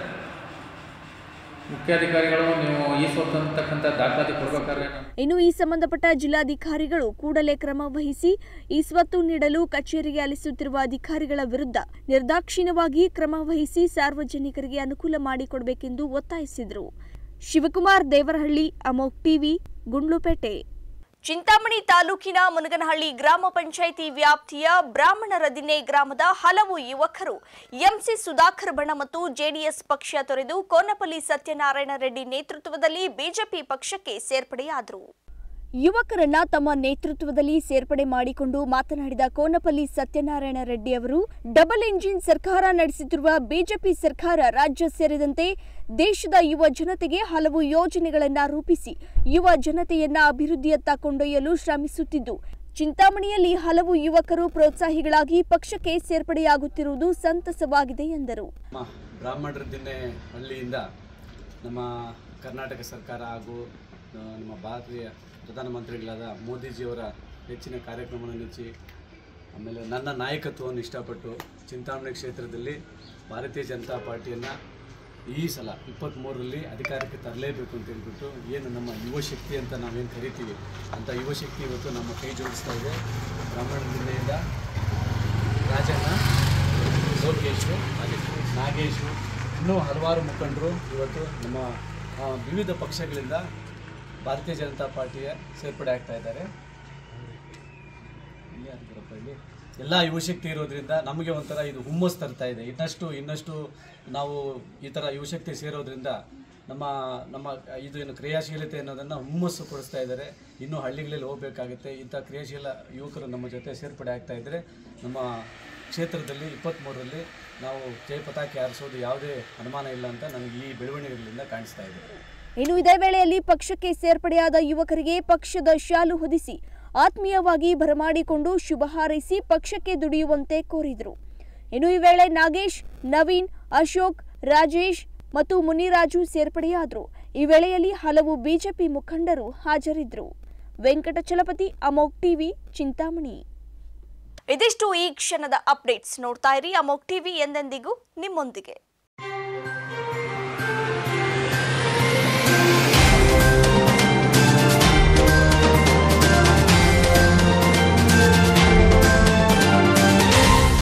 ಮುಖ್ಯಾಧಿಕಾರಿಗಳು ನೀವು ಈ ಸೊತ್ತು ಅಂತಕ್ಕಂಥ ದಾಖಲಾತಿ ಕೊಡಬೇಕಾದ್ರೆ ನಾನು ಇನ್ನು ಈ ಸಂಬಂಧಪಟ್ಟ ಜಿಲ್ಲಾಧಿಕಾರಿಗಳು ಕೂಡಲೇ ಕ್ರಮ ವಹಿಸಿ ಈ ಸ್ವತ್ತು ನೀಡಲು ಕಚೇರಿಗೆ ಅಲಿಸುತ್ತಿರುವ ಅಧಿಕಾರಿಗಳ ವಿರುದ್ಧ ನಿರ್ದಾಕ್ಷಿಣ್ಯವಾಗಿ ಕ್ರಮ ವಹಿಸಿ ಸಾರ್ವಜನಿಕರಿಗೆ ಅನುಕೂಲ ಮಾಡಿಕೊಡಬೇಕೆಂದು ಒತ್ತಾಯಿಸಿದರು ಶಿವಕುಮಾರ್ ದೇವರಹಳ್ಳಿ ಅಮೋಕ್ ಟಿವಿ ಗುಂಡ್ಲುಪೇಟೆ ಚಿಂತಾಮಣಿ ತಾಲೂಕಿನ ಮುನಗನಹಳ್ಳಿ ಗ್ರಾಮ ಪಂಚಾಯಿತಿ ವ್ಯಾಪ್ತಿಯ ಬ್ರಾಹ್ಮಣರ ದಿನ್ನೆ ಗ್ರಾಮದ ಹಲವು ಯುವಕರು ಎಂಸಿ ಸುಧಾಕರ್ ಬಣ ಮತ್ತು ಜೆಡಿಎಸ್ ಪಕ್ಷ ತೊರೆದು ಕೋನಪಲ್ಲಿ ಸತ್ಯನಾರಾಯಣ ರೆಡ್ಡಿ ನೇತೃತ್ವದಲ್ಲಿ ಬಿಜೆಪಿ ಪಕ್ಷಕ್ಕೆ ಸೇರ್ಪಡೆಯಾದರು ಯುವಕರನ್ನ ತಮ್ಮ ನೇತೃತ್ವದಲ್ಲಿ ಸೇರ್ಪಡೆ ಮಾಡಿಕೊಂಡು ಮಾತನಾಡಿದ ಕೋನಪಲ್ಲಿ ಸತ್ಯನಾರಾಯಣ ರೆಡ್ಡಿ ಅವರು ಡಬಲ್ ಎಂಜಿನ್ ಸರ್ಕಾರ ನಡೆಸುತ್ತಿರುವ ಬಿಜೆಪಿ ಸರ್ಕಾರ ರಾಜ್ಯ ಸೇರಿದಂತೆ ದೇಶದ ಯುವ ಜನತೆಗೆ ಹಲವು ಯೋಜನೆಗಳನ್ನ ರೂಪಿಸಿ ಯುವ ಜನತೆಯನ್ನ ಅಭಿವೃದ್ಧಿಯತ್ತ ಕೊಂಡೊಯ್ಯಲು ಶ್ರಮಿಸುತ್ತಿದ್ದು ಚಿಂತಾಮಣಿಯಲ್ಲಿ ಹಲವು ಯುವಕರು ಪ್ರೋತ್ಸಾಹಿಗಳಾಗಿ ಪಕ್ಷಕ್ಕೆ ಸೇರ್ಪಡೆಯಾಗುತ್ತಿರುವುದು ಸಂತಸವಾಗಿದೆ ಎಂದರು ನಮ್ಮ ಬ್ರಾಹ್ಮಣರ ದಿನ್ನೆ ಹಳ್ಳಿಯಿಂದ ನಮ್ಮ ಕರ್ನಾಟಕ ಸರ್ಕಾರ ಹಾಗೂ ಆ, ನಮ್ಮ ಭಾರತೀಯ ಪ್ರಧಾನಮಂತ್ರಿಗಳಾದ ಮೋದಿಜಿಯವರ ಹೆಚ್ಚಿನ ಕಾರ್ಯಕ್ರಮವನ್ನು ನೆಚ್ಚಿ ಆಮೇಲೆ ನನ್ನ ನಾಯಕತ್ವವನ್ನು ಇಷ್ಟಪಟ್ಟು ಚಿಂತಾಮಣಿ ಕ್ಷೇತ್ರದಲ್ಲಿ ಭಾರತೀಯ ಜನತಾ ಪಾರ್ಟಿಯನ್ನು ಈ ಸಲ ಇಪ್ಪತ್ತ್ಮೂರರಲ್ಲಿ ಅಧಿಕಾರಕ್ಕೆ ತರಲೇಬೇಕು ಅಂತ ಹೇಳ್ಬಿಟ್ಟು ಏನು ನಮ್ಮ ಯುವ ಶಕ್ತಿ ಅಂತ ನಾವೇನು ಕರಿತೀವಿ ಅಂಥ ಯುವ ಶಕ್ತಿ ಇವತ್ತು ನಮ್ಮ ಕೈ ಜೋಡಿಸ್ತಾ ಇದೆ ಬ್ರಾಹ್ಮಣ ಜಿಲ್ಲೆಯಿಂದ ರಾಜಣ್ಣ ಲೋಕೇಶು ನಾಗೇಶು ಇನ್ನೂ ಹಲವಾರು ಮುಖಂಡರು ಇವತ್ತು ನಮ್ಮ ಆ, ವಿವಿಧ ಪಕ್ಷಗಳಿಂದ ಭಾರತೀಯ ಜನತಾ ಪಾರ್ಟಿಯ ಸೇರ್ಪಡೆ ಆಗ್ತಾ ಇದ್ದಾರೆ ಇಲ್ಲಿ ಯಾರಿದ್ದಾರಪ್ಪ ಇಲ್ಲಿ? ಎಲ್ಲ ಯುವಶಕ್ತಿ ಇರೋದ್ರಿಂದ ನಮಗೆ ಒಂಥರ ಇದು ಹುಮ್ಮಸ್ ತರ್ತಾ ಇದೆ ಇನ್ನಷ್ಟು ಇನ್ನಷ್ಟು ನಾವು ಈ ಥರ ಯುವಶಕ್ತಿ ಸೇರೋದ್ರಿಂದ ನಮ್ಮ ನಮ್ಮ ಇದು ಏನು ಕ್ರಿಯಾಶೀಲತೆ ಅನ್ನೋದನ್ನು ಹುಮ್ಮಸ್ಸು ಕೊಡಿಸ್ತಾ ಇದ್ದಾರೆ ಇನ್ನೂ ಹಳ್ಳಿಗಳಲ್ಲಿ ಹೋಗಬೇಕಾಗುತ್ತೆ ಇಂಥ ಕ್ರಿಯಾಶೀಲ ಯುವಕರು ನಮ್ಮ ಜೊತೆ ಸೇರ್ಪಡೆ ಆಗ್ತಾ ಇದ್ದರೆ ನಮ್ಮ ಕ್ಷೇತ್ರದಲ್ಲಿ ಇಪ್ಪತ್ತ್ಮೂರರಲ್ಲಿ ನಾವು ಜಯ ಪತಾಕೆ ಹಾರಿಸೋದು ಯಾವುದೇ ಅನುಮಾನ ಇಲ್ಲ ಅಂತ ನನಗೆ ಈ ಬೆಳವಣಿಗೆಗಳಿಂದ ಕಾಣಿಸ್ತಾ ಇದೆ ಇನ್ನು ಇದೇ ವೇಳೆಯಲ್ಲಿ ಪಕ್ಷಕ್ಕೆ ಸೇರ್ಪಡೆಯಾದ ಯುವಕರಿಗೆ ಪಕ್ಷದ ಶಾಲು ಹೊದಿಸಿ ಆತ್ಮೀಯವಾಗಿ ಬರಮಾಡಿಕೊಂಡು ಶುಭ ಹಾರೈಸಿ ಪಕ್ಷಕ್ಕೆ ದುಡಿಯುವಂತೆ ಕೋರಿದರು ಇನ್ನು ಈ ವೇಳೆ ನಾಗೇಶ್ ನವೀನ್ ಅಶೋಕ್ ರಾಜೇಶ್ ಮತ್ತು ಮುನಿರಾಜು ಸೇರ್ಪಡೆಯಾದರು ಈ ವೇಳೆಯಲ್ಲಿ ಹಲವು ಬಿಜೆಪಿ ಮುಖಂಡರು ಹಾಜರಿದ್ದರು ವೆಂಕಟಚಲಪತಿ ಅಮೋಕ್ ಟಿವಿ ಚಿಂತಾಮಣಿ ಇದಿಷ್ಟು ಈ ಕ್ಷಣದ ಅಪ್ಡೇಟ್ಸ್ ನೋಡ್ತಾ ಇರಿ ಅಮೋಕ್ ಟಿವಿ ಎಂದೆಂದಿಗೂ ನಿಮ್ಮೊಂದಿಗೆ